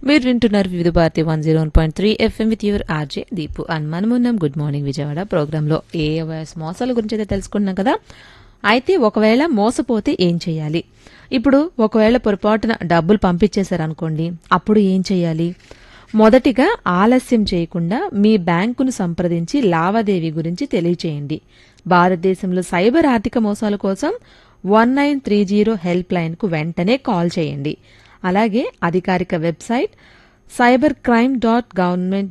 మీరు వింటున్నారు Vividh Bharati one zero one point three FM with your RJ Deepu and మనమున్నాం good morning Vijayawada ప్రోగ్రాంలో ఏ మోసాల గురించి అయితే తెలుసుకున్నాం కదా అయితే ఒకవేళ మోసపోతే ఏం చేయాలి ఇప్పుడు ఒకవేళ పొరపాటున డబ్బులు పంపించేశారనుకోండి అప్పుడు ఏం చేయాలి మొదటిగా ఆలస్యం చేయకుండా మీ బ్యాంకును సంప్రదించి లావాదేవీ గురించి తెలియచేయండి భారతదేశంలో సైబర్ ఆర్థిక మోసాల కోసం one nine three zero help లైన్కు వెంటనే కాల్ చేయండి అలాగే అధికారిక website cyber crime dot government